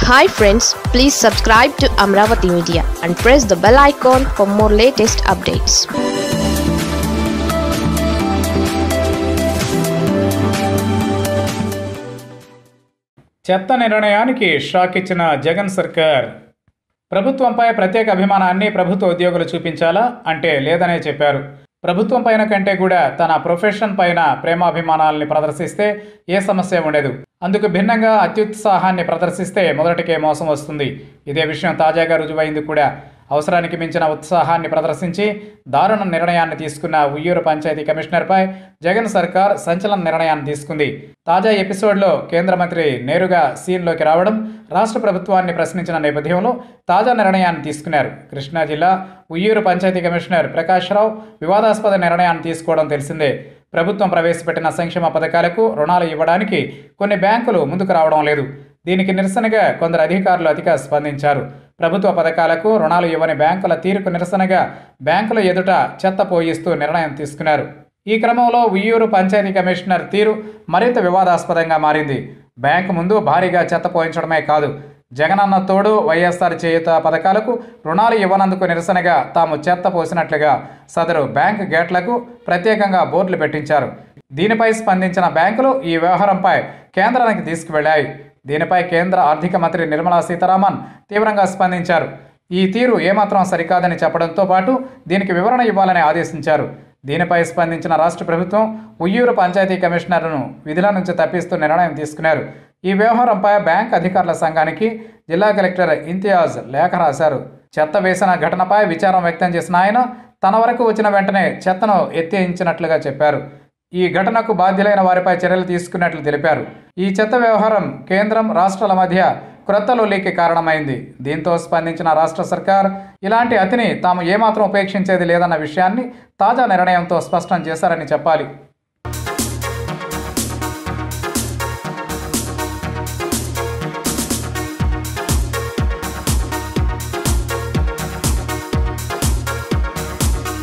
hi friends please subscribe to Amaravati media and press the bell icon for more latest updates చెత్త నిర్ణయానికి shock ఇచ్చిన జగన్ సర్కార్ ప్రభుత్వంపై ప్రత్యేక అభిమానాన్ని ప్రభుత్వ ఉద్యోగులు చూపించాలా అంటే లేదనే చెప్పారు ప్రభుత్వం పైన కంటే కూడా తన ప్రొఫెషన్ పైన ప్రేమాభిమానాల్ని ప్రదర్శిస్తే ఏ సమస్య ఉండదు అందుకు భిన్నంగా అత్యుత్సాహాన్ని ప్రదర్శిస్తే మొదటికే మోసం వస్తుంది ఇదే విషయం తాజాగా రుజువైంది కూడా అవసరానికి మించిన ఉత్సాహాన్ని ప్రదర్శించి దారుణ నిర్ణయాన్ని తీసుకున్న ఉయ్యూరు పంచాయతీ కమిషనర్పై జగన్ సర్కార్ సంచలన నిర్ణయాన్ని తీసుకుంది తాజా ఎపిసోడ్లో కేంద్ర మంత్రి నేరుగా సీన్లోకి రావడం రాష్ట్ర ప్రభుత్వాన్ని ప్రశ్నించిన నేపథ్యంలో తాజా నిర్ణయాన్ని తీసుకున్నారు కృష్ణా జిల్లా ఉయ్యూరు పంచాయతీ కమిషనర్ ప్రకాష్ రావు వివాదాస్పద నిర్ణయాన్ని తీసుకోవడం తెలిసిందే ప్రభుత్వం ప్రవేశపెట్టిన సంక్షేమ పథకాలకు రుణాలు ఇవ్వడానికి కొన్ని బ్యాంకులు ముందుకు రావడం లేదు దీనికి నిరసనగా కొందరు అధికారులు అతిగా స్పందించారు ప్రభుత్వ పథకాలకు రుణాలు ఇవ్వని బ్యాంకుల తీరుకు నిరసనగా బ్యాంకుల ఎదుట చెత్త పోయిస్తూ నిర్ణయం తీసుకున్నారు ఈ క్రమంలో ఉయ్యూరు పంచాయతీ కమిషనర్ తీరు మరింత వివాదాస్పదంగా మారింది బ్యాంకు ముందు భారీగా చెత్త పోయించడమే కాదు జగనన్న తోడు వైఎస్ఆర్ చేయుత పథకాలకు రుణాలు ఇవ్వనందుకు నిరసనగా తాము చెత్త పోసినట్లుగా సదరు బ్యాంక్ గేట్లకు ప్రత్యేకంగా బోర్డులు పెట్టించారు దీనిపై స్పందించిన బ్యాంకులు ఈ వ్యవహారంపై కేంద్రానికి తీసుకువెళ్లాయి దీనిపై కేంద్ర ఆర్థిక మంత్రి నిర్మలా సీతారామన్ తీవ్రంగా స్పందించారు ఈ తీరు ఏమాత్రం సరికాదని చెప్పడంతో పాటు దీనికి వివరణ ఇవ్వాలని ఆదేశించారు దీనిపై స్పందించిన రాష్ట్ర ప్రభుత్వం ఉయ్యూరు పంచాయతీ కమిషనర్ను విధుల నుంచి తప్పిస్తూ నిర్ణయం తీసుకున్నారు ఈ వ్యవహారంపై బ్యాంక్ అధికారుల సంఘానికి జిల్లా కలెక్టర్ ఇంతియాజ్ లేఖ రాశారు చెత్త వేసిన ఘటనపై విచారం వ్యక్తం చేసిన ఆయన తన వరకు వచ్చిన వెంటనే చెత్తను ఎత్తేయించినట్లుగా చెప్పారు ఈ ఘటనకు బాధ్యులైన వారిపై చర్యలు తీసుకున్నట్లు తెలిపారు ఈ చెత్త వ్యవహారం కేంద్రం రాష్ట్రాల మధ్య క్రొత్త లొల్లికి కారణమైంది దీంతో స్పందించిన రాష్ట్ర సర్కార్ ఇలాంటి అతిని తాము ఏమాత్రం ఉపేక్షించేది లేదన్న విషయాన్ని తాజా నిర్ణయంతో స్పష్టం చేశారని చెప్పాలి